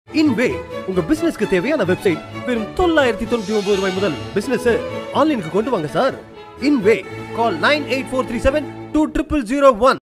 இன்வே உங்க பிசினஸ்க்கு தேவையான வெப்சைட் வெறும் தொள்ளாயிரத்தி தொண்ணூத்தி ஒன்பது ரூபாய் முதல் பிசினஸ் ஆன்லைனுக்கு கொண்டு வாங்க சார் இன்வே call nine eight four three seven two triple zero one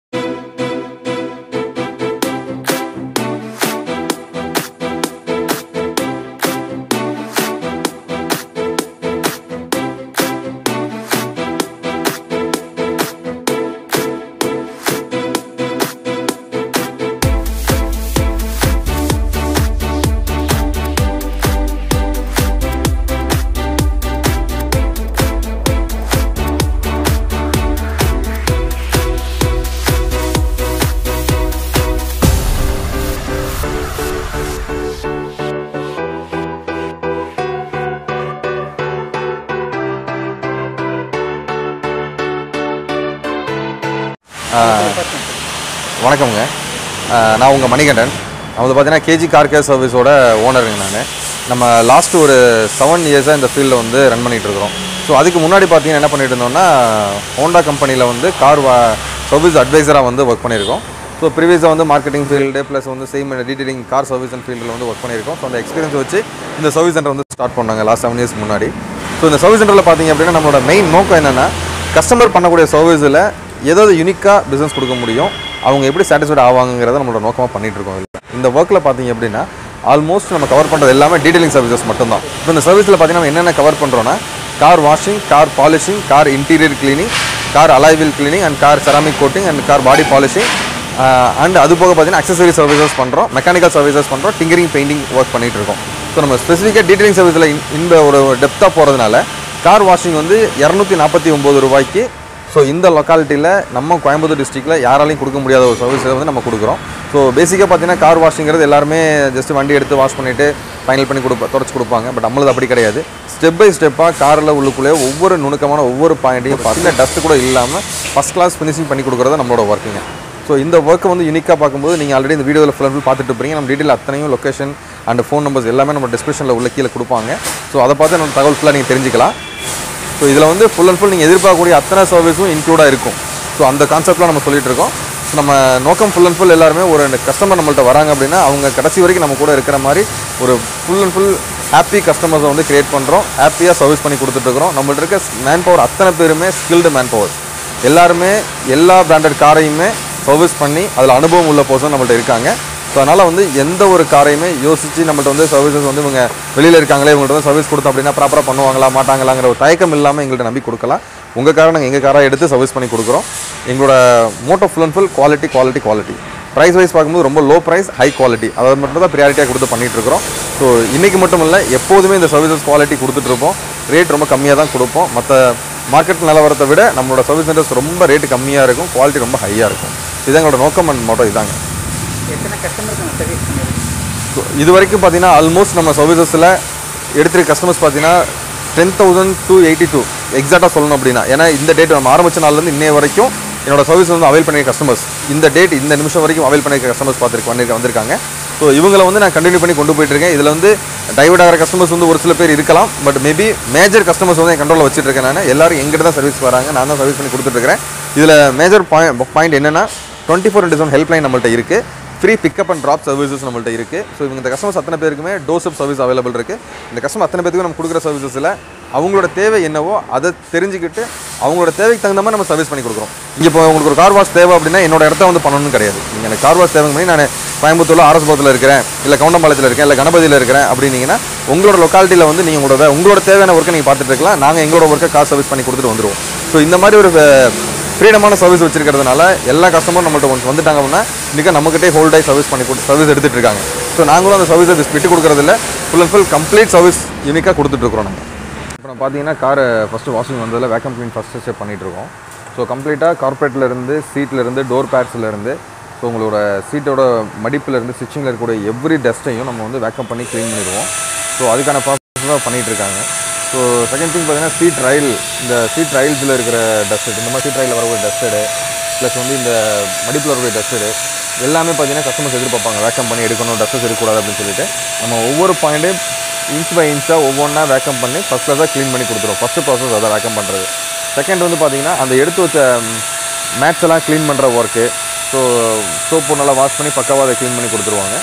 வணக்கம்ங்க ஆஹ் நான் உங்கள் மணிகண்டன் நான் வந்து பார்த்தீங்கன்னா கேஜி கார் கேர் சர்வீஸோட ஓனருங்க நான் நம்ம லாஸ்ட் ஒரு செவன் இயர்ஸாக இந்த ஃபீல்டில் வந்து ரன் பண்ணிகிட்டு இருக்கிறோம் ஸோ அதுக்கு முன்னாடி பார்த்தீங்கன்னா என்ன பண்ணிட்டு இருந்தோம்னா ஹோண்டா கம்பெனியில் வந்து கார் வா சர்வீஸ் அட்வைசராக வந்து ஒர்க் பண்ணியிருக்கோம் ஸோ ப்ரீவியஸாக வந்து மார்க்கெட்டிங் ஃபீல்டு ப்ளஸ் வந்து same detailing car service and ஃபீல்டில் வந்து ஒர்க் பண்ணியிருக்கோம் ஸோ அந்த எக்ஸ்பீரியன்ஸ் வச்சு இந்த சர்வீஸ் சென்டர் வந்து ஸ்டார்ட் பண்ணாங்க லாஸ்ட் செவன் இயர்ஸ் முன்னாடி ஸோ இந்த சர்வீஸ் சென்டரில் பார்த்தீங்க அப்படின்னா நம்மளோட மெயின் நோக்கம் என்னென்னா கஸ்டமர் பண்ணக்கூடிய சர்வீஸில் ஏதாவது யூனிக்காக பிஸ்னஸ் கொடுக்க முடியும் அவங்க எப்படி சாட்டிஸ்ஃபைட் ஆவாங்கிறத நம்மளோட நோக்கமாக பண்ணிட்டு இருக்கோம் இதுல. இந்த ஒர்க்கில் பார்த்தீங்க அப்படின்னா ஆல்மோஸ்ட் நம்ம கவர் பண்ணுறது எல்லாமே டீடைலிங் சர்வீசஸ் மட்டும்தான் இப்போ இந்த சர்வீஸில் பார்த்தீங்கன்னா நம்ம என்னென்ன கவர் பண்ணுறோன்னா car washing car polishing car interior cleaning car alloy wheel cleaning and car ceramic coating and car body polishing and அது போக பார்த்தீங்கன்னா அக்சசரி சர்வீசஸ் பண்ணுறோம் மெக்கானிக்கல் சர்வீசஸ் பண்ணுறோம் டிங்கரிங் பெயிண்டிங் ஒர்க் பண்ணிட்டு இருக்கோம் ஸோ நம்ம ஸ்பெசிஃபிக்காக டீடைலிங் சர்வீஸில் இந்த ஒரு டெப்த்தாக போகிறதுனால கார் வாஷிங் வந்து இரநூத்தி நாற்பத்தி ஒம்பது ரூபாய்க்கு ஸோ இந்த லொக்காலிட்டியில் நம்ம கோயம்புத்தூர் டிஸ்ட்ரிக்டில் யாராலையும் கொடுக்க முடியாத ஒரு சர்வீஸ் வந்து நம்ம கொடுக்குறோம் ஸோ பேசிக்காக பார்த்தீங்கன்னா கார் வாஷிங்கிறது எல்லாருமே ஜஸ்ட் வண்டி எடுத்து வாஷ் பண்ணிவிட்டு ஃபைனல் பண்ணி கொடுப்பா தொடச்சி கொடுப்பாங்க பட் நம்மளது அப்படி கிடையாது ஸ்டெப் பை ஸ்டெப்பாக காரில் உள்ளுக்குள்ளே ஒவ்வொரு நுணுக்கமான ஒவ்வொரு பாயிண்ட்டையும் பார்த்தீங்கன்னா டஸ்ட் கூட இல்லாமல் ஃபஸ்ட் கிளாஸ் ஃபினிஷிங் பண்ணி கொடுக்குறது நம்மளோட ஒர்க்குங்க ஸோ இந்த ஒர்க்கை வந்து யூனிக்காக பார்க்கும்போது நீங்கள் ஆல்ரெடி இந்த வீடியோவில் ஃபுல் ஃபுல் பார்த்துட்டு இருப்பீங்க நம்ம டீட்டெயில் அத்தனையும் லொக்கேஷன் அண்ட் ஃபோன் நம்பர்ஸ் எல்லாமே நம்ம டிஸ்கிரிப்ஷனில் உள்ள கீழே கொடுப்பாங்க ஸோ அதை பார்த்து நம்ம தகவல் ஃபுல்லாக நீங்கள் தெரிஞ்சுக்கலாம் ஸோ இதில் வந்து ஃபுல் அண்ட் ஃபுல் நீங்கள் எதிர்பார்க்கக்கூடிய அத்தனை சர்வீஸும் இன்க்ளூடாக இருக்கும் ஸோ அந்த கான்செப்ட்லாம் நம்ம சொல்லிட்டு இருக்கோம் ஸோ நம்ம நோக்கம் ஃபுல் அண்ட் ஃபுல் எல்லாருமே ஒரு கஸ்டமர் நம்மள்ட்ட வராங்க அப்படின்னா அவங்க கடைசி வரைக்கும் நம்ம கூட இருக்கிற மாதிரி ஒரு ஃபுல் அண்ட் ஃபுல் ஹாப்பி கஸ்டமர்ஸை வந்து கிரியேட் பண்ணுறோம் ஹாப்பியாக சர்வீஸ் பண்ணி கொடுத்துட்ருக்குறோம் நம்மள்ட்ட இருக்க மேன் பவர் அத்தனை பேருமே ஸ்கில்டு மேன் பவர் எல்லாருமே எல்லா பிராண்டட் காரையுமே சர்வீஸ் பண்ணி அதில் அனுபவம் உள்ள பர்சன் நம்மள்ட்ட இருக்காங்க ஸோ அதனால் வந்து எந்த ஒரு காரையுமே யோசித்து நம்மள்ட்ட வந்து சர்வீசஸ் வந்து இவங்க வெளியில் இருக்காங்களே இவங்கள்ட்ட வந்து சர்வீஸ் கொடுத்தோம் அப்படின்னா ப்ராப்பராக பண்ணுவாங்களா மாட்டாங்களாங்கிற ஒரு தயக்கம் இல்லாமல் எங்கள்கிட்ட நம்பி கொடுக்கலாம் உங்கள் காரை நாங்கள் எங்கள் காராக எடுத்து சர்வீஸ் பண்ணி கொடுக்குறோம் எங்களோட motto full and full quality quality quality price wise பார்க்கும்போது ரொம்ப லோ ப்ரைஸ் ஹை குவாலிட்டி அதை மட்டும் தான் ப்ரியாரிட்டியாக கொடுத்து பண்ணிட்டு இருக்கிறோம் ஸோ இன்றைக்கி மட்டும் இல்லை எப்போதுமே இந்த சர்வீசஸ் குவாலிட்டி கொடுத்துட்ருப்போம் ரேட் ரொம்ப கம்மியாக தான் கொடுப்போம் மற்ற மார்க்கெட் நிலவரத்தை விட நம்மளோட சர்வீஸ் சென்டர்ஸ் ரொம்ப ரேட் கம்மியாக இருக்கும் குவாலிட்டி ரொம்ப ஹையாக இருக்கும் இதுதான் எங்களோட நோக்கம் அண்ட் மோட்டோ இதாங்க எத்தனை கஸ்டமருக்கு நம்ம சர்வீஸ் பண்ணிருக்கோம் ஸோ இது வரைக்கும் பார்த்தீங்கன்னா ஆல்மோஸ்ட் நம்ம சர்வீசஸில் எடுத்துருக்க கஸ்டமர்ஸ் பார்த்தீங்கன்னா ten thousand to eighty two எக்ஸாக்டாக சொல்லணும் அப்படின்னா ஏன்னா இந்த டேட் நம்ம ஆரம்பிச்ச நாள்லேருந்து இன்னைய வரைக்கும் என்னோட சர்வீஸ் வந்து அவைல் பண்ணிய கஸ்டமர்ஸ் இந்த டேட் இந்த நிமிஷம் வரைக்கும் அவைல் பண்ணியிருக்க கஸ்டமர்ஸ் பார்த்துருக்கு வந்திருக்க வந்திருக்காங்க ஸோ இவங்களை வந்து நான் கண்டினியூ பண்ணி கொண்டு போயிட்டு இருக்கேன் இதில் வந்து டைவர்ட் ஆகிற கஸ்டமர்ஸ் வந்து ஒரு சில பேர் இருக்கலாம் பட் மேபி மேஜர் கஸ்டமர்ஸ் வந்து என் கண்ட்ரோலில் வச்சுட்டு இருக்கேன் நான் எல்லாரும் எங்கிட்ட தான் சர்வீஸ் வராங்க நான் தான் சர்வீஸ் பண்ணி கொடுத்துட்ருக்கேன் இதில் மேஜர் பாயிண்ட் பாயிண்ட் என்னன்னா twenty four into seven helpline நம்மள்ட்ட இருக்குது free pickup and drop services நம்மள்ட்ட இருக்குது ஸோ இவங்க இந்த கஸ்டமர்ஸ் அத்தனை பேருக்குமே டோசப் சர்வீஸ் அவைலபிள் இருக்குது இந்த கஸ்டமர் அத்தனை பேருக்கும் நம்ம கொடுக்குற சர்வீசஸில் அவங்களோட தேவை என்னவோ அதை தெரிஞ்சுக்கிட்டு அவங்களோட தேவைக்கு தகுந்த மாதிரி நம்ம சர்வீஸ் பண்ணி கொடுக்குறோம் இங்கே இப்போ உங்களுக்கு ஒரு கார் வாஷ் தேவை அப்படின்னா என்னோட இடத்த வந்து பண்ணணும்னு கிடையாது நீங்கள் எனக்கு கார் வாஷ் தேவைங்க பண்ணி நான் கோயம்புத்தூரில் ஆர்எஸ்புரத்தில் இருக்கிறேன் இல்லை கவுண்டம்பாளையத்தில் இருக்கேன் இல்லை கணபதியில் இருக்கிறேன் அப்படின்னீங்கன்னா உங்களோட லொக்காலிட்டியில் வந்து நீங்கள் உங்களோட உங்களோட தேவையான ஒர்க்கை நீங்கள் பார்த்துட்டு இருக்கலாம் நாங்கள் எங்களோட ஒர்க்கை கார் சர்வீஸ் பண்ணி கொடுத்துட்டு வந்துடுவோம் ஸோ இந்த மாதிரி ஒரு ஃப்ரீடமான சர்வீஸ் வச்சிருக்கிறதுனால எல்லா கஸ்டமரும் நம்மள்ட்ட ஒன்று வந்துட்டாங்க அப்படின்னா இன்றைக்கி நம்மகிட்டே ஹோல்ட் ஆகி சர்வீஸ் பண்ணி கொடு சர்வீஸ் எடுத்துகிட்டு இருக்காங்க ஸோ நாங்களும் அந்த சர்வீஸை விட்டு கொடுக்குறதில்ல full and full complete service யூனிக்காக கொடுத்துட்ருக்குறோம் நம்ம இப்போ நம்ம பார்த்தீங்கன்னா காரை ஃபஸ்ட்டு வாஷிங் வந்ததில் வேக்கம் க்ளீன் ஃபஸ்ட்டு ஸ்டெப் பண்ணிகிட்ருக்கோம் ஸோ கம்ப்ளீட்டாக கார்பரேட்லேருந்து சீட்லேருந்து டோர் பேட்ஸ்லேருந்து ஸோ உங்களோட சீட்டோட மடிப்புலேருந்து ஸ்டிச்சிங்கில் இருக்கக்கூடிய எவ்ரி டஸ்ட்டையும் நம்ம வந்து வேக்கம் பண்ணி க்ளீன் பண்ணிடுவோம் ஸோ அதுக்கான ப்ராசஸ் தான் பண்ணிகிட்டு இருக்காங்க ஸோ செகண்ட் திங் பார்த்தீங்கன்னா சீட் ரயில் இந்த சீட் ரயில்ஸில் இருக்கிற டஸ்ட் இந்த மாதிரி சீட் ரயிலில் வரக்கூடிய டஸ்டடு ப்ளஸ் வந்து இந்த மடிப்பில் வரக்கூடிய டஸ்டடு எல்லாமே பார்த்தீங்கன்னா கஸ்டமர்ஸ் எதிர்பார்ப்பாங்க வேக்கம் பண்ணி எடுக்கணும் டஸ்டஸ் இருக்கக்கூடாது அப்படின்னு சொல்லிட்டு நம்ம ஒவ்வொரு பாயிண்ட்டையும் இன்ச் பை இன்ச்சாக ஒவ்வொன்றா வேக்கம் பண்ணி ஃபஸ்ட் கிளாஸாக க்ளீன் பண்ணி கொடுத்துருவோம் ஃபஸ்ட்டு ப்ராசஸ் அதை வேக்கம் பண்ணுறது செகண்ட் வந்து பார்த்தீங்கன்னா அந்த எடுத்து வச்ச மேட்ஸ் எல்லாம் க்ளீன் பண்ணுற ஒர்க்கு ஸோ சோப்பு நல்லா வாஷ் பண்ணி பக்காவாக அதை க்ளீன் பண்ணி கொடுத்துருவாங்க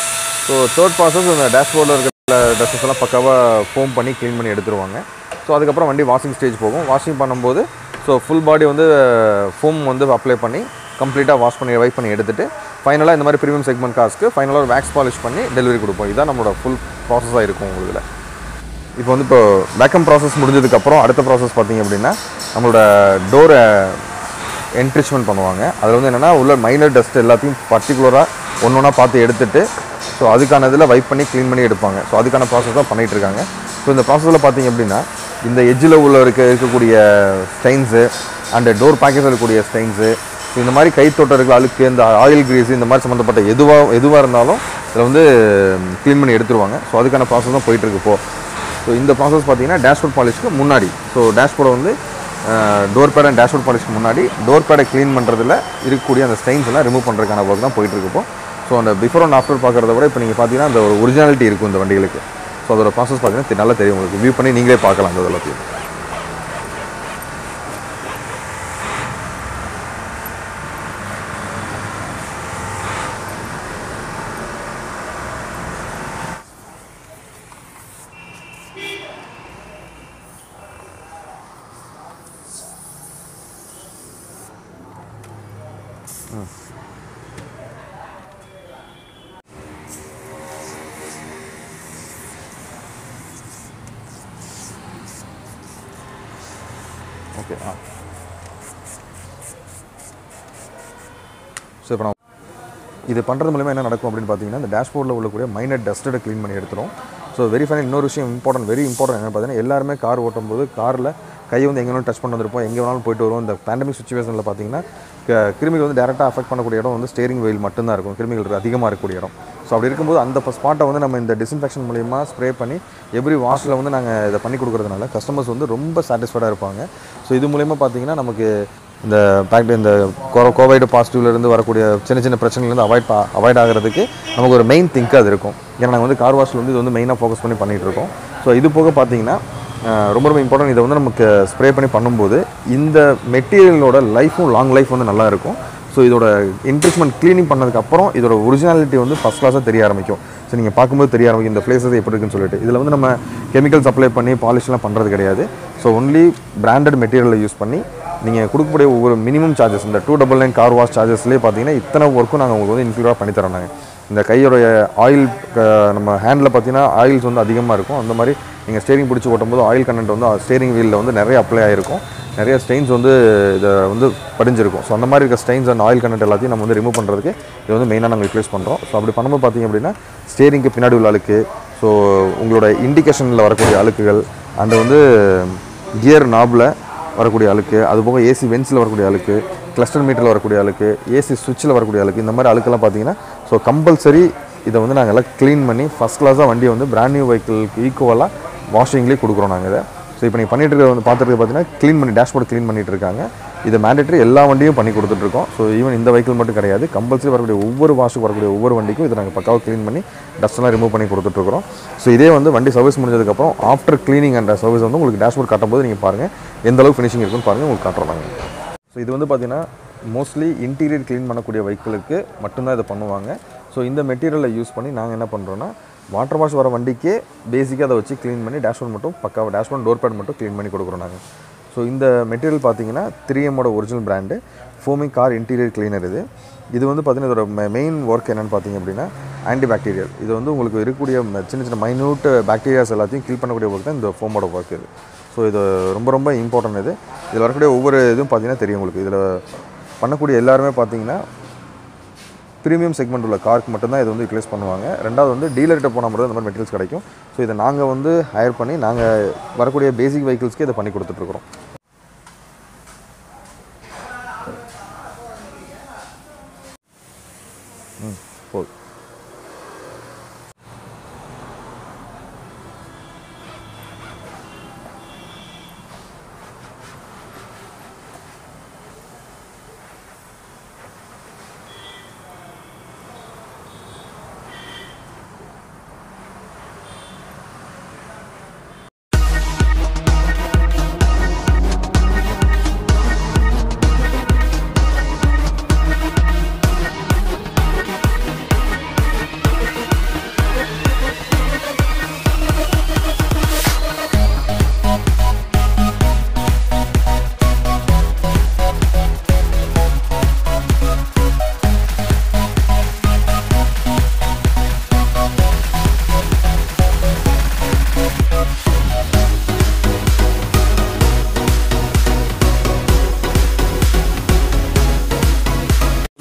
ஸோ தேர்ட் ப்ராசஸ் இந்த டேஷ்போர்டில் இருக்கிற டஸ்டஸ் எல்லாம் பக்காவாக ஃபோம் பண்ணி க்ளீன் பண்ணி எடுத்துருவாங்க ஸோ அதுக்கப்புறம் வண்டி வாஷிங் ஸ்டேஜ் போகும் வாஷிங் பண்ணும்போது ஸோ ஃபுல் பாடி வந்து ஃபோம் வந்து அப்ளை பண்ணி கம்ப்ளீட்டாக வாஷ் பண்ணி வைப் பண்ணி எடுத்துட்டு ஃபைனலாக இந்த மாதிரி ப்ரீமியம் செக்மெண்ட் காஸ்க்கு ஃபைனலாக ஒரு வேக்ஸ் பாலிஷ் பண்ணி டெலிவரி கொடுப்போம் இதுதான் நம்மளோட ஃபுல் ப்ராசஸாக இருக்கும் உங்களுக்கு இப்போ வந்து இப்போ வேக்கம் ப்ராசஸ் முடிஞ்சதுக்கப்புறம் அடுத்த ப்ராசஸ் பார்த்தீங்க அப்படின்னா நம்மளோட டோரை என்ட்ரிச்மெண்ட் பண்ணுவாங்க அதில் வந்து என்னென்னா உள்ள மைனர் டஸ்ட் எல்லாத்தையும் பர்டிகுலராக ஒன்று ஒன்றா பார்த்து எடுத்துட்டு ஸோ அதுக்கான இதில் வைப் பண்ணி க்ளீன் பண்ணி எடுப்பாங்க ஸோ அதுக்கான ப்ராசஸ் தான் பண்ணிகிட்டு இருக்காங்க ஸோ இந்த ப்ராசஸில் பார்த்தீங்க அப்படின்னா இந்த எஜ்ஜில் உள்ள இருக்க இருக்கக்கூடிய ஸ்டைன்ஸு அண்ட் டோர் பேக்கேஜில் இருக்கக்கூடிய ஸ்டைன்ஸு ஸோ இந்த மாதிரி கை தொட்ட இருக்கிற அழுக்கு இந்த ஆயில் கிரீஸ் இந்த மாதிரி சம்மந்தப்பட்ட எதுவாக எதுவாக இருந்தாலும் இதில் வந்து க்ளீன் பண்ணி எடுத்துருவாங்க ஸோ அதுக்கான ப்ராசஸ் தான் போயிட்டுருக்கு இப்போ ஸோ இந்த ப்ராசஸ் பார்த்தீங்கன்னா டேஷ்போர்ட் பாலிஷ்க்கு முன்னாடி ஸோ டேஷ்போர்டை வந்து டோர் பேட் அண்ட் டேஷ்போர்ட் பாலிஷ்க்கு முன்னாடி டோர் பேடை க்ளீன் பண்ணுறதுல இருக்கக்கூடிய அந்த ஸ்டைன்ஸ் எல்லாம் ரிமூவ் பண்ணுறதுக்கான ஒர்க் தான் போயிட்டு இருக்கப்போ ஸோ அந்த பிஃபோர் அண்ட் ஆஃப்டர் பார்க்குறத விட இப்போ நீங்கள் பார்த்தீங்கன்னா அந்த ஒரு ஒரிஜினாலிட்டி இருக்கும் இந்த வண்டிகளுக்கு ஸோ அதோட ப்ராசஸ் பார்த்தீங்கன்னா தெ- நல்லா தெரியும் உங்களுக்கு வியூ பண்ணி நீங்களே பார்க்கலாம் அந்த எல்லாத்தையும் ஓகே ஆ ஸோ இப்போ நான் இது பண்ணுறது மூலமா என்ன நடக்கும் அப்படின்னு பார்த்தீங்கன்னா இந்த டேஷ்போர்டில் உள்ளக்கூடிய மைனர் டஸ்ட்டை க்ளீன் பண்ணி எடுத்துரும் ஸோ வெரி ஃபைனல் இன்னொரு விஷயம் இம்பார்ட்டன்ட் வெரி இம்பார்ட்டன்ட் என்ன பார்த்தீங்கன்னா எல்லாருமே கார் ஓட்டும் போது காரில் கையை வந்து எங்கே வேணாலும் டச் பண்ண வந்திருப்போம் எங்கே வேணாலும் போயிட்டு வரும் இந்த பேண்டமிக் சுச்சுவேஷனில் பார்த்தீங்கன்னா க- கிருமிகள் வந்து டேரெக்டாக அஃபெக்ட் பண்ணக்கூடிய இடம் வந்து ஸ்டேரிங் வெயில் மட்டும்தான் இருக்கும் கிருமிகள் இருக்கு- அதிகமாக இருக்கக்கூடிய இடம் ஸோ அப்படி இருக்கும்போது அந்த ஸ்பாட்டை வந்து நம்ம இந்த டிஸ்இன்ஃபெக்ஷன் மூலியமாக ஸ்ப்ரே பண்ணி எவ்ரி வாஷில் வந்து நாங்கள் இதை பண்ணி கொடுக்குறதுனால கஸ்டமர்ஸ் வந்து ரொம்ப சாட்டிஸ்ஃபைடாக இருப்பாங்க ஸோ இது மூலயமா பார்த்தீங்கன்னா நமக்கு இந்த பேக்ட் இந்த கோவைடு பாசிட்டிவ்லேருந்து வரக்கூடிய சின்ன சின்ன பிரச்சனைலேருந்து அவாய்ட் அவாய்ட் ஆகிறதுக்கு நமக்கு ஒரு மெயின் திங்க் அது இருக்கும் ஏன்னா நாங்கள் வந்து கார் வாஷில் வந்து இது வந்து மெயினாக ஃபோக்கஸ் பண்ணி பண்ணிகிட்டு இருக்கோம் ஸோ இது போக பார்த்தீங்கன்னா அஹ், ரொம்ப ரொம்ப இம்பார்ட்டன்ட் இதை வந்து நமக்கு ஸ்ப்ரே பண்ணி பண்ணும்போது இந்த மெட்டீரியலோட லைஃப்பும் லாங் லைஃப் வந்து நல்லா இருக்கும் ஸோ இதோட இன்ட்ரிச்மெண்ட் க்ளீனிங் பண்ணதுக்கப்புறம் இதோட ஒரிஜினாலிட்டி வந்து ஃபஸ்ட் கிளாஸாக தெரிய ஆரம்பிக்கும் ஸோ நீங்கள் பார்க்கும்போது தெரிய ஆரம்பிக்கும் இந்த பிளேசஸ் எப்படி இருக்குன்னு சொல்லிட்டு இதில் வந்து நம்ம கெமிக்கல்ஸ் அப்ளை பண்ணி பாலிஷ்லாம் பண்ணுறது கிடையாது ஸோ ஒன்லி பிராண்டட் மெட்டீரியலை யூஸ் பண்ணி நீங்கள் கொடுக்கக்கூடிய ஒவ்வொரு மினிமம் சார்ஜஸ் இந்த two double nine car wash சார்ஜஸ்லேயே பார்த்தீங்கன்னா இத்தனை ஒர்க்கும் நாங்கள் உங்களுக்கு வந்து இன்க்ளூடாக பண்ணித்தரோம் நாங்கள் இந்த கையோடைய ஆயில் நம்ம ஹேண்டில் பார்த்தீங்கன்னா ஆயில்ஸ் வந்து அதிகமாக இருக்கும் அந்த மாதிரி நீங்கள் ஸ்டேரிங் பிடிச்சி ஓட்டும்போது ஆயில் கண்டென்ட் வந்து ஸ்டேரிங் வீலில் வந்து நிறைய அப்ளை ஆகிருக்கும் நிறைய ஸ்டெயின்ஸ் வந்து இதை வந்து படிஞ்சிருக்கும் ஸோ அந்த மாதிரி இருக்க ஸ்டெயின்ஸ் அண்ட் ஆயில் கண்டென்ட் எல்லாத்தையும் நம்ம வந்து ரிமூவ் பண்ணுறதுக்கு இது வந்து மெயினாக நாங்கள் யூட்டிலைஸ் பண்ணுறோம் ஸோ அப்படி பண்ணும்போது பார்த்தீங்க அப்படின்னா ஸ்டேரிங்க்கு பின்னாடி உள்ள அழுக்கு ஸோ உங்களோட இண்டிகேஷனில் வரக்கூடிய அழுக்குகள் அண்ட் வந்து கியர் நாபில் வரக்கூடிய அழுக்கு அது போக ஏசி வென்ஸில் வரக்கூடிய அழுக்கு கிளஸ்டர் மீட்டரில் வரக்கூடிய அழுக்கு ஏசி சுவிட்சில் வரக்கூடிய அழுக்கு இந்த மாதிரி அழுக்கெல்லாம் பார்த்தீங்கன்னா ஸோ கம்பல்சரி இதை வந்து நாங்கள் எல்லாம் க்ளீன் பண்ணி ஃபஸ்ட் கிளாஸாக வண்டியை வந்து பிராண்ட் நியூ வெஹிக்கிளுக்கு ஈக்குவலாக வாஷிங்லேயே கொடுக்குறோம் நாங்கள் இதை ஸோ இப்போ நீங்கள் பண்ணிட்டு இருக்கிறது வந்து பார்த்துட்டு பார்த்தீங்கன்னா க்ளீன் பண்ணி டேஷ்போர்ட் க்ளீன் பண்ணிட்டு இருக்காங்க இது மேண்டேட்டரி எல்லா வண்டியும் பண்ணி கொடுத்துட்ருக்கோம் ஸோ ஈவன் இந்த வெஹிக்கிள் மட்டும் கிடையாது கம்பல்சரி வரக்கூடிய ஒவ்வொரு வாஷுக்கு வரக்கூடிய ஒவ்வொரு வண்டிக்கும் இதை நாங்கள் பக்காவாக க்ளீன் பண்ணி டஸ்ட்லாம் ரிமூவ் பண்ணி கொடுத்துட்ருக்கோம் ஸோ இதே வந்து வண்டி சர்வீஸ் முடிஞ்சதுக்கப்புறம் ஆஃப்டர் க்ளீனிங் அண்ட் சர்வீஸ் வந்து உங்களுக்கு டேஷ்போர்ட் காட்டும்போது நீங்கள் பாருங்கள் எந்த அளவுக்கு ஃபினிஷிங் இருக்குன்னு பாருங்கள் உங்களுக்கு காட்டுறோம் நாங்கள் ஸோ இது வந்து பார்த்தீங்கன்னா மோஸ்ட்லி இன்டீரியர் க்ளீன் பண்ணக்கூடிய வெஹிக்கிளுக்கு மட்டும்தான் இதை பண்ணுவாங்க ஸோ இந்த மெட்டீரியலை யூஸ் பண்ணி நாங்கள் என்ன பண்ணுறோன்னா வாட்டர் வாஷ் வர வண்டிக்கே பேசிக்காக அதை வச்சு க்ளீன் பண்ணி டேஷ்போர்ட் மட்டும் பக்காவாக டேஷ்போர்ட் டோர் பேட் மட்டும் க்ளீன் பண்ணி கொடுக்குறோம் நாங்கள் ஸோ இந்த மெட்டீரியல் பார்த்தீங்கன்னா த்ரீ எம்மோட original brand foaming car interior cleaner இது இது வந்து பார்த்தீங்கன்னா இதோட மெயின் ஒர்க் என்னென்னு பார்த்தீங்க அப்படின்னா ஆன்டி பாக்டீரியல் இது வந்து உங்களுக்கு இருக்கக்கூடிய ம- சின்ன சின்ன மைன்யூட் பாக்டீரியாஸ் எல்லாத்தையும் கில் பண்ணக்கூடிய ஒர்க் தான் இந்த ஃபோமோட ஒர்க் இது ஸோ இது ரொம்ப ரொம்ப இம்பார்ட்டன்ட் இது இதில் வரக்கூடிய ஒவ்வொரு இதுவும் பார்த்தீங்கன்னா தெரியும் உங்களுக்கு இதில் பண்ணக்கூடிய எல்லாருமே பார்த்தீங்கன்னா ப்ரீமியம் செக்மெண்ட் உள்ள காருக்கு மட்டும்தான் இது வந்து யூட்டிலைஸ் பண்ணுவாங்க ரெண்டாவது வந்து டீலர்கிட்ட போனால் மட்டும் இந்த மாதிரி மெட்டீரியல்ஸ் கிடைக்கும் ஸோ இதை நாங்கள் வந்து ஹையர் பண்ணி நாங்கள் வரக்கூடிய பேசிக் வெஹிக்கிள்ஸ்க்கு இதை பண்ணி கொடுத்துட்ருக்குறோம் ம் போதும்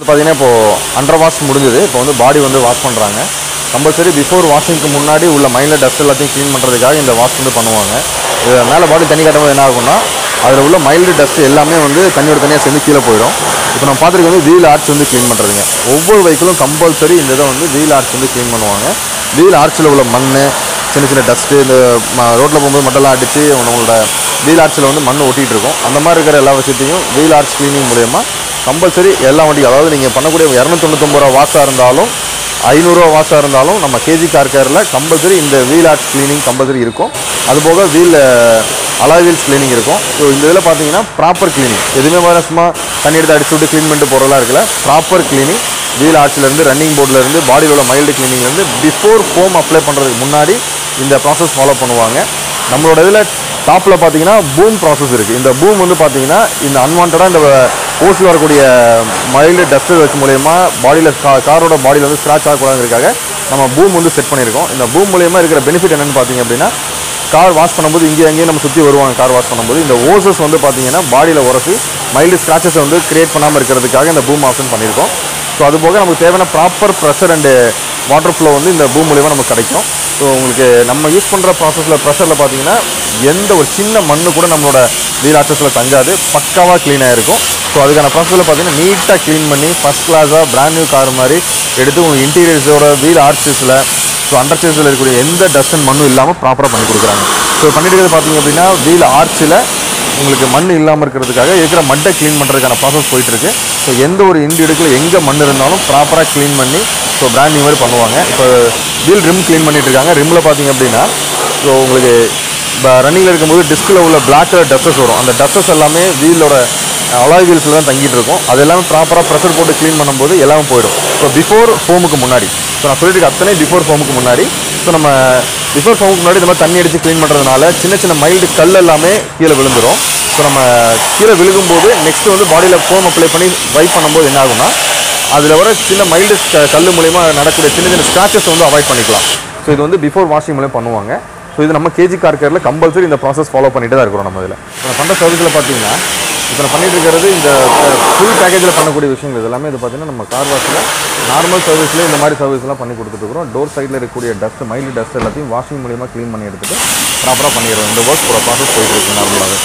பார்த்தீங்கன்னா இப்போ அண்டர் வாஷ் முடிஞ்சது இப்போ வந்து பாடி வந்து வாஷ் பண்ணுறாங்க கம்பல்சரி பிஃபோர் வாஷிங்க்கு முன்னாடி உள்ள மைண்டில் டஸ்ட் எல்லாத்தையும் க்ளீன் பண்ணுறதுக்காக இந்த வாஷ் வந்து பண்ணுவாங்க இது மேலே பாடி தண்ணி கட்டும்போது என்ன ஆகும்னா அதில் உள்ள மைல்டு டஸ்ட் எல்லாமே வந்து தண்ணியோட தனியாக சேர்ந்து கீழே போயிடும் இப்போ நம்ம பார்த்துருக்க வந்து வீல் ஆர்ச் வந்து க்ளீன் பண்ணுறதுங்க ஒவ்வொரு வெஹிக்கிளும் கம்பல்சரி இந்த இதை வந்து வீல் ஆர்ச் வந்து க்ளீன் பண்ணுவாங்க வீல் ஆர்ச்சில் உள்ள மண் சின்ன சின்ன டஸ்ட்டு இந்த ரோட்டில் போகும்போது மட்டெல்லாம் அடித்து உங்களோட வீல் ஆர்ச்சில் வந்து மண் ஒட்டிகிட்டு இருக்கும் அந்த மாதிரி இருக்கிற எல்லா விஷயத்தையும் வீல் ஆர்ச் க்ளீனிங் மூலயமா கம்பல்சரி எல்லா வண்டியும் அதாவது நீங்கள் பண்ணக்கூடிய இரநூத்தொண்ணூத்தொம்பது ரூபா வாஷாக இருந்தாலும் ஐநூறுரூவா வாஷாக இருந்தாலும் நம்ம கேஜி கார் கேரில் கம்பல்சரி இந்த வீல் ஆர்ச் க்ளீனிங் கம்பல்சரி இருக்கும் அதுபோக வீல் அலாய் வீல்ஸ் க்ளீனிங் இருக்கும் ஸோ இந்த இதில் பார்த்தீங்கன்னா ப்ராப்பர் க்ளீனிங் எதுவுமே மாதிரி சும்மா தண்ணி எடுத்து அடிச்சு விட்டு க்ளீன் பண்ணிட்டு போகிறதெல்லாம் இருக்குல்ல ப்ராப்பர் க்ளீனிங் வீல் ஆர்ச்சிலேருந்து ரன்னிங் போர்ட்லேருந்து பாடியில் உள்ள மைல்டு க்ளீனிங்லேருந்து பிஃபோர் ஃபோம் அப்ளை பண்ணுறதுக்கு முன்னாடி இந்த ப்ராசஸ் ஃபாலோ பண்ணுவாங்க நம்மளோட இதில் டாப்பில் பார்த்தீங்கன்னா பூம் ப்ராசஸ் இருக்குது இந்த பூம் வந்து பார்த்தீங்கன்னா இந்த அன்வான்டாக இந்த ஓசில் வரக்கூடிய மைல்டு டஸ்ட்டு வச்சு மூலயமா பாடியில் கா காரோட பாடியில் வந்து ஸ்க்ராச் ஆகக்கூடாதுக்காக நம்ம பூம் வந்து செட் பண்ணியிருக்கோம் இந்த பூம் மூலயமா இருக்கிற பெனிஃபிட் என்னென்னு பார்த்தீங்க அப்படின்னா கார் வாஷ் பண்ணும்போது இங்கே அங்கேயும் நம்ம சுற்றி வருவாங்க கார் வாஷ் பண்ணும்போது இந்த ஓசஸ் வந்து பார்த்தீங்கன்னா பாடியில் உரசி மைல்டு ஸ்க்ராச்சஸை வந்து கிரியேட் பண்ணாமல் இருக்கிறதுக்காக இந்த பூம் ஆப்ஷன் பண்ணியிருக்கோம் ஸோ அது போக நமக்கு தேவையான proper pressure and water flow வந்து இந்த பூம் மூலியமாக நமக்கு கிடைக்கும் ஸோ உங்களுக்கு நம்ம யூஸ் பண்ணுற ப்ராசஸில் ப்ரெஷரில் பார்த்தீங்கன்னா எந்த ஒரு சின்ன மண்ணு கூட நம்மளோட வீல் ஆக்சஸில் தங்காது பக்காவாக க்ளீனாக இருக்கும் ஸோ அதுக்கான ப்ராசஸில் பார்த்தீங்கன்னா நீட்டாக க்ளீன் பண்ணி ஃபஸ்ட் கிளாஸாக பிராண்ட் நியூ கார் மாதிரி எடுத்து உங்களுக்கு இன்டீரியர்ஸோட வீல் ஆர்ச்சஸில் ஸோ அண்டர் சேஸில் இருக்கக்கூடிய எந்த டஸ்ட் அண்ட் மண்ணும் இல்லாமல் ப்ராப்பராக பண்ணி கொடுக்குறாங்க ஸோ பண்ணிட்டு இருக்கிறது பார்த்தீங்க அப்படின்னா வீல் ஆர்ச்சில் உங்களுக்கு மண் இல்லாமல் இருக்கிறதுக்காக இருக்கிற மட்டை க்ளீன் பண்ணுறதுக்கான ப்ராசஸ் போயிட்டு இருக்கு ஸோ எந்த ஒரு இண்டி இடுக்கில் எங்கே மண் இருந்தாலும் ப்ராப்பராக க்ளீன் பண்ணி ஸோ பிராண்ட் நியூ மாதிரி பண்ணுவாங்க இப்போ வீல் ரிம் க்ளீன் பண்ணிட்டு இருக்காங்க ரிம்மில் பார்த்தீங்க அப்படின்னா ஸோ உங்களுக்கு ரன்னிங்கில் இருக்கும்போது டிஸ்கில் உள்ள பிளாக் கலர் டஸ்டஸ் வரும் அந்த டஸ்டஸ் எல்லாமே வீலோட அலாய் வீல்ஸில் தான் தங்கிட்டு இருக்கும் அது எல்லாமே ப்ராப்பராக ப்ரெஷர் போட்டு க்ளீன் பண்ணும்போது எல்லாமே போயிடும் ஸோ பிஃபோர் ஃபோமுக்கு முன்னாடி ஸோ நான் சொல்லிட்டு இருக்க அத்தனை பிஃபோர் ஃபோமுக்கு முன்னாடி ஸோ நம்ம பிஃபோர் ஃபோமுக்கு முன்னாடி இந்த மாதிரி தண்ணி அடித்து க்ளீன் பண்ணுறதுனால சின்ன சின்ன மைல்டு கல் எல்லாமே கீழே விழுந்துரும் ஸோ நம்ம கீழே விழுகும்போது நெக்ஸ்ட் வந்து பாடியில் ஃபோம் அப்ளை பண்ணி வைப் பண்ணும்போது என்ன ஆகும்னா அதில் வர சின்ன மைல்டு கல் மூலிமா நடக்கக்கூடிய சின்ன சின்ன ஸ்க்ராச்சஸ் வந்து அவாய்ட் பண்ணிக்கலாம் ஸோ இது வந்து பிஃபோர் வாஷிங் மூலம் பண்ணுவாங்க ஸோ இது நம்ம கேஜி கார் கேரில் கம்பல்சரி இந்த ப்ராசஸ் ஃபாலோ பண்ணிட்டு தான் இருக்கிறோம் நம்ம இதில் இப்போ நான் பண்ணுற சர்வீஸில் பார்த்தீங்கன்னா இப்போ நான் பண்ணிட்டு இருக்கிறது இந்த ஃபுல் பேக்கேஜில் பண்ணக்கூடிய விஷயங்கள் இது எல்லாமே இது பார்த்தீங்கன்னா நம்ம கார் வாஷில் நார்மல் சர்வீஸ்லேயே இந்த மாதிரி சர்வீஸ்லாம் பண்ணி கொடுத்துருக்குறோம் டோர் சைடில் இருக்கக்கூடிய டஸ்ட் மைல்டு டஸ்ட் எல்லாத்தையும் வாஷிங் மூலியமாக க்ளீன் பண்ணி எடுத்துட்டு ப்ராப்பராக பண்ணிடுறோம் இந்த ஒர்க் ப்ராசஸ் போயிட்டு இருக்கு நார்மலாகவே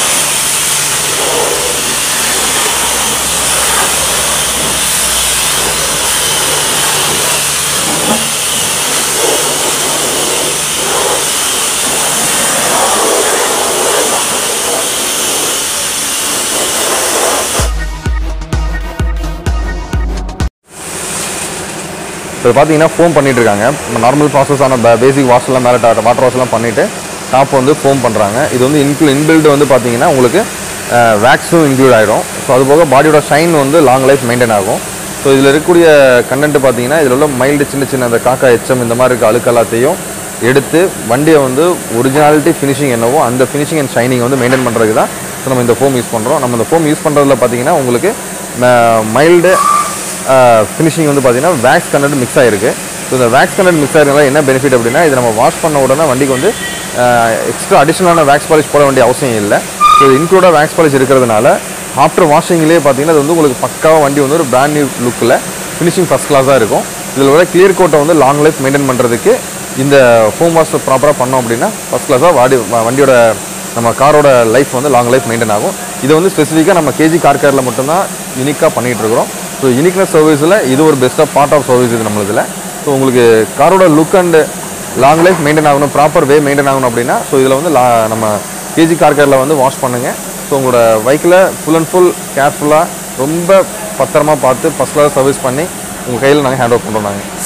இப்போ பார்த்தீங்கன்னா ஃபோம் பண்ணிட்டு இருக்காங்க நார்மல் ப்ராசஸான பேசிக் வாஷ்லாம் மேலே வாட்டர் வாஷ்லாம் பண்ணிவிட்டு டாப் வந்து ஃபோம் பண்ணுறாங்க இது வந்து இன்க்ளூ இன்பில்டு வந்து பார்த்தீங்கன்னா உங்களுக்கு வேக்ஸும் இன்க்ளூட் ஆகிடும் ஸோ அது போக பாடியோட ஷைன் வந்து லாங் லைஃப் மெயின்டைன் ஆகும் ஸோ இதில் இருக்கக்கூடிய கண்டென்ட் பார்த்தீங்கன்னா இதில் உள்ள மைல்டு சின்ன சின்ன அந்த காக்கா எச்சம் இந்த மாதிரி இருக்க அழுக்கு எல்லாத்தையும் எடுத்து வண்டியை வந்து ஒரிஜினாலிட்டி ஃபினிஷிங் என்னவோ அந்த ஃபினிஷிங் அண்ட் ஷைனிங் வந்து மெயின்டைன் பண்ணுறதுக்கு தான் ஸோ நம்ம இந்த ஃபோம் யூஸ் பண்ணுறோம் நம்ம இந்த ஃபோம் யூஸ் பண்ணுறதுல பார்த்தீங்கன்னா உங்களுக்கு மைல்டு ஃபினிஷிங் வந்து பார்த்தீங்கன்னா வேக்ஸ் கண்டென்ட் மிக்ஸ் ஆகிருக்கு ஸோ இந்த வேக்ஸ் கண்டென்ட் மிக்ஸ் ஆகிறதுனால என்ன பெனிஃபிட் அப்படின்னா இது நம்ம வாஷ் பண்ண உடனே வண்டிக்கு வந்து எக்ஸ்ட்ரா அடிஷ்னலான வேக்ஸ் பாலிஷ் போட வேண்டிய அவசியம் இல்லை ஸோ இது இன்க்ளூடாக வேக்ஸ் பாலிஷ் இருக்கிறதுனால ஆஃப்டர் வாஷிங்லேயே பார்த்தீங்கன்னா அது வந்து உங்களுக்கு பக்காவாக வண்டி வந்து ஒரு பிராண்ட் நியூ லுக்கில் ஃபினிஷிங் ஃபஸ்ட் கிளாஸாக இருக்கும் இதில் உள்ள கிளியர் கோட்டை வந்து லாங் லைஃப் மெயின்டைன் பண்ணுறதுக்கு இந்த ஃபோம் வாஷ் ப்ராப்பராக பண்ணோம் அப்படின்னா ஃபஸ்ட் கிளாஸாக வாடி வ- வண்டியோட நம்ம காரோட லைஃப் வந்து லாங் லைஃப் மெயின்டைன் ஆகும் இது வந்து ஸ்பெசிஃபிக்காக நம்ம கேஜி கார் கேரில் மட்டும்தான் யூனிக்காக பண்ணிகிட்டு இருக்கிறோம் ஸோ யூனிக்னஸ் சர்வீஸில் இது ஒரு பெஸ்ட்டாக பார்ட் ஆஃப் சர்வீஸ் இது நம்மளதில் ஸோ உங்களுக்கு காரோட look and long life maintain ஆகணும் ப்ராப்பர் வே மெயின்டைன் ஆகணும் அப்படின்னா ஸோ இதில் வந்து லா நம்ம கேஜி கார் கேரில் வந்து வாஷ் பண்ணுங்கள் ஸோ உங்களோட பைக்கில் ஃபுல் அண்ட் ஃபுல் கேர்ஃபுல்லாக ரொம்ப பத்திரமா பார்த்து ஃபஸ்ட் கிளாஸ் சர்வீஸ் பண்ணி உங்கள் கையில் நாங்கள் ஹேண்ட் ஓவர் பண்ணுறோம் நாங்கள்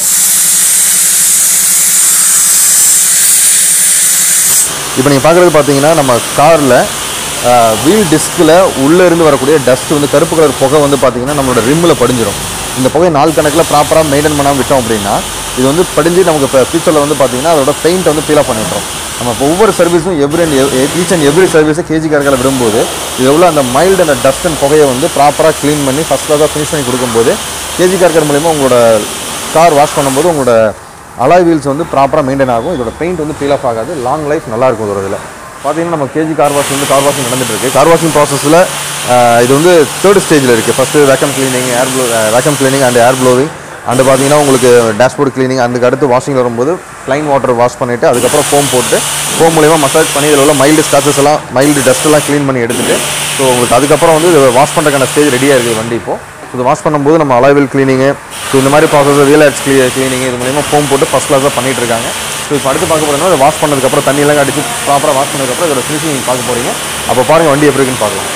இப்போ நீங்கள் பார்க்குறது பார்த்தீங்கன்னா நம்ம காரில் வீல் டிஸ்கில் உள்ளே இருந்து வரக்கூடிய டஸ்ட் வந்து கருப்பு கலர் புகை வந்து பார்த்தீங்கன்னா நம்மளோட ரிம்மில் படிஞ்சிடும் இந்த புகை நாள் கணக்கில் ப்ராப்பராக மெயின்டைன் பண்ணாமல் விட்டோம் அப்படின்னா இது வந்து படிஞ்சு நமக்கு இப்போ ஃபியூச்சரில் வந்து பார்த்தீங்கன்னா அதோட பெயிண்ட் வந்து பீல் பண்ணி விட்டுரும் நம்ம இப்போ ஒவ்வொரு சர்வீஸும் எவ்ரி ஈச் அண்ட் எவ்ரி சர்வீஸை கேஜி கணக்கில் விடும்போது இது எவ்வளோ அந்த மைல்டு அந்த டஸ்ட் அண்ட் புகையை வந்து ப்ராப்பராக க்ளீன் பண்ணி ஃபஸ்ட் கிளாஸாக ஃபினிஷ் பண்ணி கொடுக்கும்போது கேஜி கார்கர் மூலிமா உங்களோட கார் வாஷ் பண்ணும்போது உங்களோட அலாய் வீல்ஸ் வந்து ப்ராப்பராக மெயின்டைன் ஆகும் இதோட பெயிண்ட் வந்து பீல் ஆஃப் ஆகாது லாங் லைஃப் நல்லா இருக்கும் இதோட இதில் பார்த்தீங்கன்னா நம்ம கேஜி கார் வாஷ் வந்து கார் வாஷிங் நடந்துட்டு இருக்கு கார் வாஷிங் ப்ராசஸில் இது வந்து தேர்ட் ஸ்டேஜில் இருக்குது first vacuum cleaning air blow vacuum cleaning and air blowing and பார்த்தீங்கன்னா உங்களுக்கு டேஷ்போர்ட் கிளீனிங் அதுக்கு அடுத்து வாஷிங் வரும்போது ப்ளைன் வாட்டர் வாஷ் பண்ணிவிட்டு அதுக்கப்புறம் ஃபோம் போட்டு ஃபோம் மூலியமா மசாஜ் பண்ணி இதில் உள்ள மைல்டு ஸ்டாச்சஸ் எல்லாம் மைல்டு டஸ்ட் எல்லாம் க்ளீன் பண்ணி எடுத்துட்டு ஸோ உங்களுக்கு அதுக்கப்புறம் வந்து இது வாஷ் பண்ணுறதுக்கான ஸ்டேஜ் ரெடியாக இருக்குது வண்டி இப்போ இது வாஷ் பண்ணும்போது நம்ம அலைவில் கிளீனிங்கு ஸோ இந்த மாதிரி ப்ராசஸ் வீல் ஆட்ஸ் க்ளீ கிளீனிங் இது மூலியமாக ஃபோம் போட்டு ஃபஸ்ட் கிளாஸாக பண்ணிட்டு இருக்காங்க ஸோ இப்போ அடுத்து பார்க்க போகிறோம்னா இதை வாஷ் பண்ணதுக்கப்புறம் தண்ணியெல்லாம் அடிச்சு ப்ராப்பராக வாஷ் பண்ணதுக்கப்புறம் இதோட ஃபினிஷிங் நீங்கள் பார்க்க போகிறீங்க அப்போ பாருங்கள் வண்டி எப்படி இருக்குன்னு பார்க்கலாம்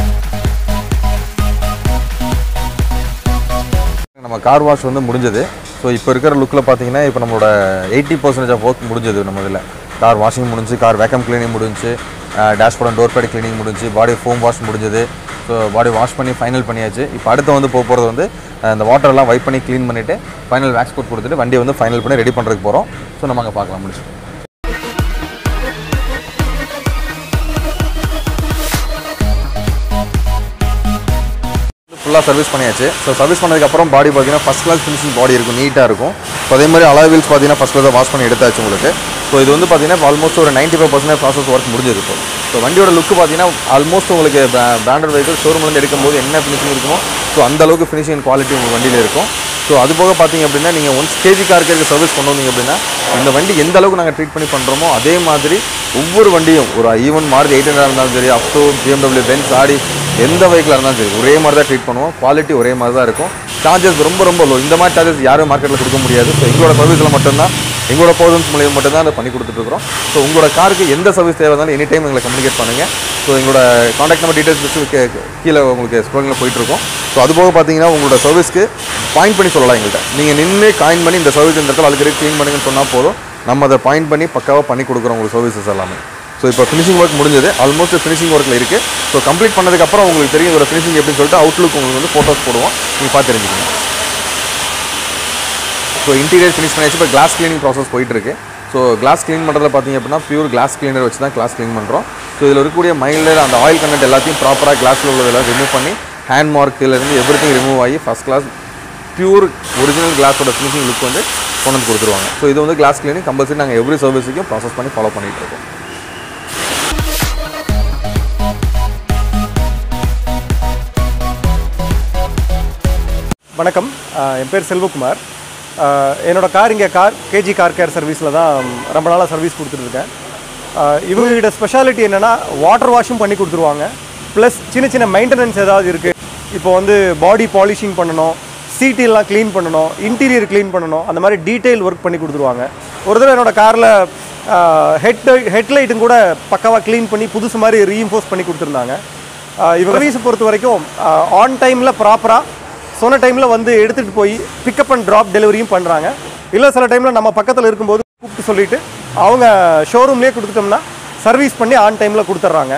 நம்ம கார் வாஷ் வந்து முடிஞ்சது ஸோ இப்போ இருக்கிற லுக்கில் பார்த்தீங்கன்னா இப்போ நம்மளோட எயிட்டி பர்சன்டேஜ் ஆஃப் ஒர்க் முடிஞ்சது நம்ம இதில் கார் வாஷிங் முடிஞ்சு கார் வேக்கம் கிளீனிங் முடிஞ்சு டேஷ்போர்ட் டோர் பேட் கிளீனிங் முடிஞ்சு பாடி ஃபோம் வாஷ் முடிஞ்சது ஸோ பாடி வாஷ் பண்ணி ஃபைனல் பண்ணியாச்சு இப்போ அடுத்து வந்து போக போகிறது வந்து அஹ், இந்த வாட்டர்லாம் வைப் பண்ணி க்ளீன் பண்ணிவிட்டு ஃபைனல் வேக்ஸ் கோட் கொடுத்துட்டு வண்டியை வந்து ஃபைனல் பண்ணி ரெடி பண்ணுறதுக்கு போகிறோம் ஸோ நம்ம அங்கே பார்க்கலாம் முடிச்சு ஃபுல்லாக சர்வீஸ் பண்ணியாச்சு ஸோ சர்வீஸ் பண்ணதுக்கப்புறம் பாடி பார்த்தீங்கன்னா ஃபஸ்ட் கிளாஸ் ஃபினிஷிங் பாடி இருக்கும் நீட்டாக இருக்கும் ஸோ அதே மாதிரி அலாய் வீல்ஸ் பார்த்தீங்கன்னா ஃபஸ்ட் கிளாஸாக வாஷ் பண்ணி எடுத்தாச்சு உங்களுக்கு ஸோ இது வந்து பார்த்தீங்கன்னா ஆல்மோஸ்ட் ஒரு ninety five percentage process work முடிஞ்சது இப்போ ஸோ வண்டியோட லுக் பார்த்தீங்கன்னா ஆல்மோஸ்ட் உங்களுக்கு பிராண்டட் வெஹிக்கிள் ஷோரூம்லேருந்து எடுக்கும்போது என்ன ஃபினிஷிங் இருக்குமோ ஸோ அந்த அளவுக்கு ஃபினிஷிங் குவாலிட்டி உங்கள் வண்டியில் இருக்கும் ஸோ அது போக பார்த்தீங்க அப்படின்னா நீங்கள் ஒன்ஸ் கேஜி காருக்கு சர்வீஸ் கொண்டு வந்தீங்க அப்படின்னா இந்த வண்டி எந்த அளவுக்கு நாங்கள் ட்ரீட் பண்ணி பண்ணுறோமோ அதே மாதிரி ஒவ்வொரு வண்டியும் ஒரு ஈவன் மாறுதி எயிட் ஹண்ட்ரட் இருந்தாலும் சரி அப்டோ பிஎம்டபிள்யூ பென்ஸ் ஆடி எந்த வெஹிக்கிளாக இருந்தாலும் சரி ஒரே மாதிரி தான் ட்ரீட் பண்ணுவோம் குவாலிட்டி ஒரே மாதிரி தான் இருக்கும் சார்ஜஸ் ரொம்ப ரொம்ப லோ இந்த மாதிரி சார்ஜஸ் யாரும் மார்க்கெட்டில் கொடுக்க முடியாது ஸோ எங்களோட சர்வீஸில் மட்டும்தான் எங்களோட பர்சன்ஸ் மூலியம் மட்டும்தான் அதை பண்ணி கொடுத்துட்ருக்கோம் ஸோ உங்களோட காருக்கு எந்த சர்வீஸ் தேவை இருந்தாலும் எனி டைம் எங்களை கம்யூனிகேட் பண்ணுங்கள் ஸோ எங்களோட காண்டாக்ட் நம்பர் டீட்டெயில்ஸ் கீழே உங்களுக்கு ஸ்க்ரோலிங்கில் போயிட்டுருக்கோம் ஸோ அது போக பார்த்தீங்கன்னா உங்களோட சர்வீஸ்க்கு பாயிண்ட் பண்ணி சொல்லலாம் எங்கள்கிட்ட நீங்கள் நின்று காயின் பண்ணி இந்த சர்வீஸ் இந்த இடத்துல அதுக்கு க்ளீன் பண்ணுங்கன்னு சொன்னால் போதும் நம்ம அதை பாயிண்ட் பண்ணி பக்காவாக பண்ணி கொடுக்குறோம் உங்களுக்கு சர்வீசஸ் எல்லாமே ஸோ இப்போ ஃபினிஷிங் ஒர்க் முடிஞ்சது ஆல்மோஸ்ட் ஃபினிஷிங் ஒர்க்கில் இருக்குது ஸோ கம்ப்ளீட் பண்ணதுக்கப்புறம் உங்களுக்கு தெரியும் இதோட ஃபினிஷிங் எப்படின்னு சொல்லிட்டு அவுட்லுக் உங்களுக்கு வந்து ஃபோட்டோஸ் போடுவோம் நீங்கள் பார்த்து தெரிஞ்சுக்கணும் ஸோ இன்டீரியர் ஃபினிஷ் பண்ணியாச்சு இப்போ கிளாஸ் க்ளீனிங் ப்ராசஸ் போயிட்டுருக்கு ஸோ கிளாஸ் க்ளீன் பண்ணுறதுல பார்த்தீங்க அப்படின்னா பியூர் கிளாஸ் கிளீனர் வச்சு தான் கிளாஸ் க்ளீன் பண்ணுறோம் ஸோ இதில் இருக்கக்கூடிய மைல்டர் அந்த ஆயில் கண்டென்ட் எல்லாத்தையும் ப்ராப்பராக கிளாஸில் உள்ளதெல்லாம் ரிமூவ் பண்ணி ஹேண்ட் மார்க்கிலேருந்து எவ்ரி திங் ரிமூவ் ஆகி ஃபஸ்ட் கிளாஸ் பியூர் ஒரிஜினல் கிளாஸோட ஃபினிஷிங் லுக் வந்து கொண்டு வந்து கொடுத்துருவாங்க ஸோ இது வந்து கிளாஸ் க்ளீனிங் கம்பல்சரி நாங்கள் எவ்ரி சர்வீஸுக்கும் ப்ராசஸ் பண்ணி ஃபாலோ பண்ணிகிட்டு இருக்கோம் வணக்கம் அஹ் என் பேர் செல்வகுமார் அஹ் என்னோட கார் இங்கே கார் கேஜி கார் கேர் சர்வீஸில் தான் ரொம்ப நாளாக சர்வீஸ் கொடுத்துட்ருக்கேன் இவங்ககிட்ட ஸ்பெஷாலிட்டி என்னென்னா வாட்டர் வாஷும் பண்ணி கொடுத்துருவாங்க ப்ளஸ் சின்ன சின்ன மெயின்டெனன்ஸ் ஏதாவது இருக்குது இப்போ வந்து பாடி பாலிஷிங் பண்ணணும் சீட் எல்லாம் க்ளீன் பண்ணணும் இன்டீரியர் க்ளீன் பண்ணணும் அந்த மாதிரி டீட்டெயில் ஒர்க் பண்ணி கொடுத்துருவாங்க ஒரு தடவை என்னோட காரில் ஹெட் ஹெட்லைட்டும் கூட பக்காவாக க்ளீன் பண்ணி புதுசு மாதிரி ரீஇன்ஃபோர்ஸ் பண்ணி கொடுத்துருந்தாங்க அஹ் இவங்க சர்வீஸை பொறுத்த வரைக்கும் ஆன் டைமில் ப்ராப்பராக சொன்ன டைமில் வந்து எடுத்துகிட்டு போய் பிக்கப் அண்ட் ட்ராப் டெலிவரியும் பண்ணுறாங்க இல்லை சில டைமில் நம்ம பக்கத்தில் இருக்கும்போது கூப்பிட்டு சொல்லிவிட்டு அவங்க ஷோரூம்லேயே கொடுத்துட்டோம்னா சர்வீஸ் பண்ணி ஆன் டைமில் கொடுத்துட்றாங்க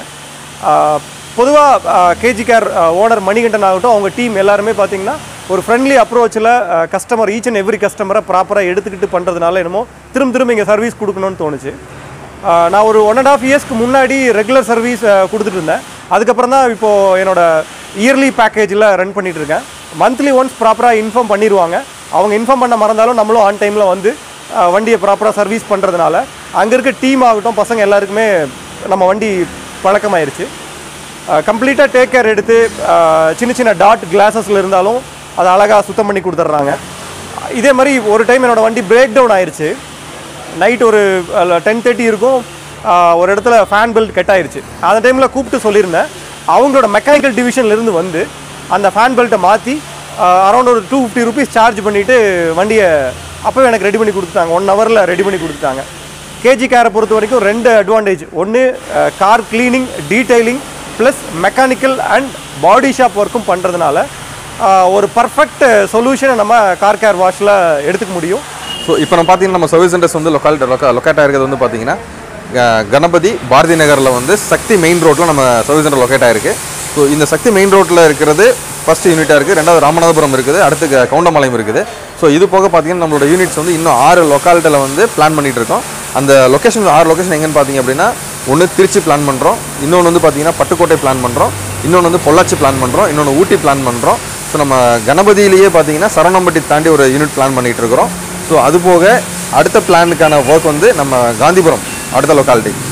பொதுவாக கேஜி கேர் ஓனர் மணிகண்டன் ஆகட்டும் அவங்க டீம் எல்லாருமே பார்த்தீங்கன்னா ஒரு ஃப்ரெண்ட்லி அப்ரோச்சில் கஸ்டமர் ஈச் அண்ட் எவ்ரி கஸ்டமரை ப்ராப்பராக எடுத்துக்கிட்டு பண்ணுறதுனால என்னமோ திரும்ப திரும்ப இங்கே சர்வீஸ் கொடுக்கணும்னு தோணுச்சு ஆஹ் நான் ஒரு ஒன் அண்ட் ஆஃப் இயர்ஸ்க்கு முன்னாடி ரெகுலர் சர்வீஸ் கொடுத்துட்டு இருந்தேன் அதுக்கப்புறம் தான் இப்போது என்னோட இயர்லி பேக்கேஜில் ரன் பண்ணிட்டு இருக்கேன் மந்த்லி ஒன்ஸ் ப்ராப்பராக இன்ஃபார்ம் பண்ணிடுவாங்க அவங்க இன்ஃபார்ம் பண்ண மறந்தாலும் நம்மளும் ஆன் டைமில் வந்து ஆஹ் வண்டியை ப்ராப்பராக சர்வீஸ் பண்ணுறதுனால அங்கே இருக்க டீம் ஆகட்டும் பசங்க எல்லாருக்குமே நம்ம வண்டி பழக்கமாயிருச்சு கம்ப்ளீட்டாக டேக் கேர் எடுத்து ஆஹ் சின்ன சின்ன டாட் கிளாஸஸில் இருந்தாலும் அதை அழகாக சுத்தம் பண்ணி கொடுத்துட்றாங்க இதே மாதிரி ஒரு டைம் என்னோட வண்டி பிரேக் டவுன் ஆயிருச்சு நைட் ஒரு டென் தேர்ட்டி இருக்கும் ஆஹ் ஒரு இடத்துல ஃபேன் பெல்ட் கட் ஆயிருச்சு அந்த டைமில் கூப்பிட்டு சொல்லியிருந்தேன் அவங்களோட மெக்கானிக்கல் டிவிஷன்லேருந்து வந்து அந்த ஃபேன் பெல்ட்டை மாற்றி அரௌண்ட் ஒரு டூ ஃபிஃப்டி ருபீஸ் சார்ஜ் பண்ணிவிட்டு வண்டியை அப்போவே எனக்கு ரெடி பண்ணி கொடுத்துட்டாங்க ஒன் ஹவரில் ரெடி பண்ணி கொடுத்துட்டாங்க கேஜி காரை பொறுத்த வரைக்கும் ரெண்டு அட்வான்டேஜ் ஒன்று car cleaning detailing plus mechanical and body shop ஒர்க்கும் பண்ணுறதுனால ஒரு பர்ஃபெக்ட் சொல்யூஷனை நம்ம கார் கேர் வாஷில் எடுத்துக்க முடியும் ஸோ இப்போ நம்ம பார்த்தீங்கன்னா நம்ம சர்வீஸ் சென்டர்ஸ் வந்து லொக்காலிட்டி லொக்கா லொக்கேட் ஆயிருக்கிறது வந்து பார்த்தீங்கன்னா அஹ், கணபதி பாரதி நகரில் வந்து சக்தி மெயின் ரோட்டில் நம்ம சர்வீஸ் சென்டர் லொக்கேட் ஆயிருக்கு ஸோ இந்த சக்தி மெயின் ரோட்டில் இருக்கிறது ஃபர்ஸ்ட் யூனிட்டாக இருக்குது ரெண்டாவது ராமநாதபுரம் இருக்குது அடுத்து க- கவுண்டமலையும் இருக்குது ஸோ இது போக பார்த்தீங்கன்னா நம்மளோட யூனிட்ஸ் வந்து இன்னும் ஆறு லொக்காலிட்டியில் வந்து பிளான் பண்ணிட்டு இருக்கோம் அந்த லொக்கேஷன் ஆறு லொக்கேஷன் எங்கன்னு பார்த்தீங்க அப்படின்னா ஒன்று திருச்சி பிளான் பண்ணுறோம் இன்னொன்று வந்து பார்த்தீங்கன்னா பட்டுக்கோட்டை பிளான் பண்ணுறோம் இன்னொன்று வந்து பொள்ளாச்சி பிளான் பண்ணுறோம் இன்னொன்று ஊட்டி பிளான் பண்ணுறோம் ஸோ நம்ம கணபதியிலேயே பார்த்தீங்கன்னா சரவணம்பட்டி தாண்டி ஒரு யூனிட் பிளான் பண்ணிட்டு இருக்கிறோம் ஸோ அது போக அடுத்த பிளானுக்கான ஒர்க் வந்து நம்ம காந்திபுரம் அடுத்த லொக்காலிட்டி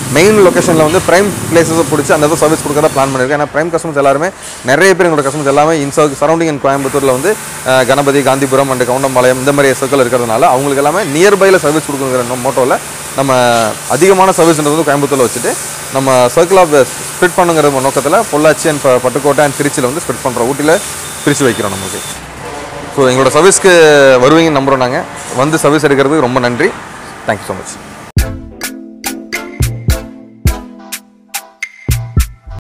மெயின் லொக்கேஷனில் வந்து ப்ரைம் பிளேசஸை பிடிச்சி அந்த இடத்துல சர்வீஸ் கொடுக்கறதா பிளான் பண்ணியிருக்கேன் ஏன்னா ப்ரைம் கஸ்டமர்ஸ் எல்லாருமே நிறைய பேர் எங்களோட கஸ்டமர்ஸ் எல்லாமே இன் சரௌண்டிங் இன் கோயம்புத்தூரில் வந்து அஹ், கணபதி காந்திபுரம் அண்ட் கவுண்டம்பாளையம் இந்த மாதிரி சர்க்கிள் இருக்கிறதுனால அவங்களுக்கு எல்லாமே நியர்பையில் சர்வீஸ் கொடுக்குங்கிற மோட்டோவில் நம்ம அதிகமான சர்வீஸ்ன்றது வந்து கோயம்புத்தூரில் வச்சுட்டு நம்ம சர்க்கிள் ஆஃப் ஸ்ப்ரிட் பண்ணுங்கிற நோக்கத்தில் பொள்ளாச்சி அண்ட் பட்டுக்கோட்டை அண்ட் திருச்சியில் வந்து ஸ்ப்ரிட் பண்ணுறோம் ஊட்டியில் பிரித்து வைக்கிறோம் நமக்கு ஸோ எங்களோட சர்வீஸ்க்கு வருவீங்கன்னு நம்புகிறோம் நாங்கள் வந்து சர்வீஸ் எடுக்கிறதுக்கு ரொம்ப நன்றி தேங்க்யூ ஸோ மச்